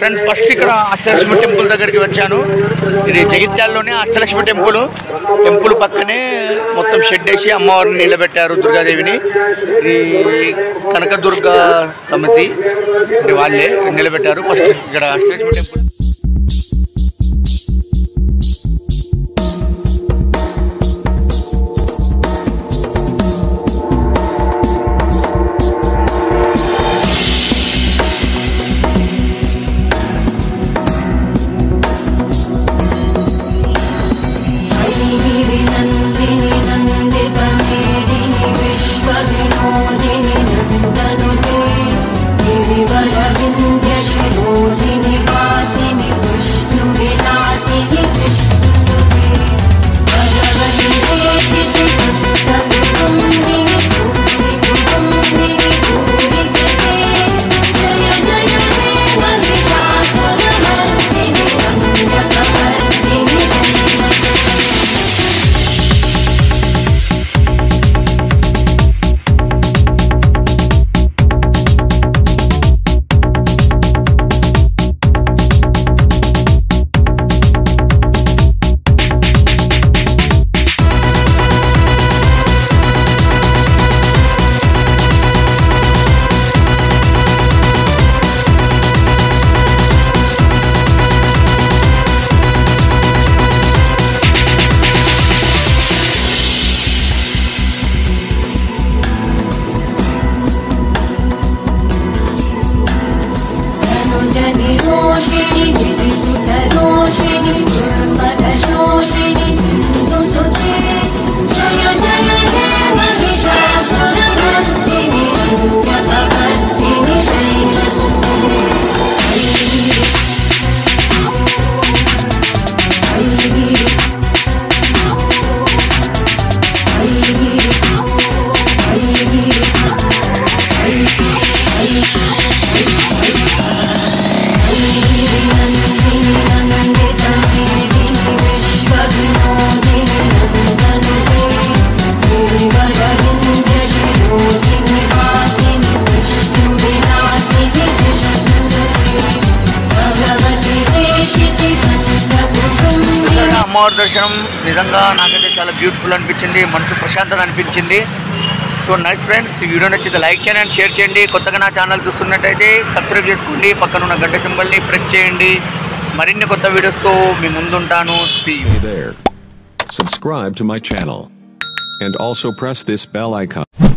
Friends first ఇక్కడ Ashtalakshmi temple దగ్గరికి వచ్చాను ఇది జగిత్యాలలోనే అష్టలక్ష్మి టెంపుల్ టెంపుల్ పక్కనే మొత్తం షెడ్ వేసి అమ్మవారిని నిలబెట్టారు దుర్గాదేవిని ఇది కనకదుర్గ సమితి అంటే వాళ్ళే నిలబెట్టారు ఫస్ట్ ఇక్కడ అష్టలక్ష్మి టెంపుల్ नन्दिनि नन्दितमेदिनि विश्वविनोदिनि नन्दनुते गिरिवरविन्द्यशिरोधिनि वासिनि विष्णुविलासिनि विष्णुनुते भगवति देशिति भक्तकुटुम्बिनि कुटुम्बिनि भूरिकृते जय जय हे महिषासुरमर्दिनि रञ्जकवर्दिनि जय धनुजनिरोषिणि गिरिसुतरोषिणि दुर्मदशोषिणि सिन्धुसुते जय जय हे महिषासुरमर्दिनि रञ्जकवर्दिनि शैलसुते नन्दिनि नन्दितमेदिनि विश्वविनोदिनि नन्दनुते गिरिवरविन्द्यशिरोधिनि वासिनि विष्णुविलासिनि विष्णुनुते भगवति देशिति गन्धकुटुम्बिनि నిజంగా అమ్మవారి దర్శనం నిజంగా నాకైతే చాలా బ్యూటిఫుల్ అనిపించింది మనసు ప్రశాంతత అనిపించింది సో నైస్ ఫ్రెండ్స్ ఈ వీడియో నచ్చితే లైక్ చేయండి అండ్ షేర్ చేయండి కొత్తగా నా ఛానల్ చూస్తున్నట్టయితే సబ్స్క్రైబ్ చేసుకోండి పక్కన ఉన్న గంట సింబల్ని ప్రెస్ చేయండి మరిన్ని కొత్త వీడియోస్తో మీ ముందుంటాను see Hey there. Subscribe to my channel. And also press this bell icon.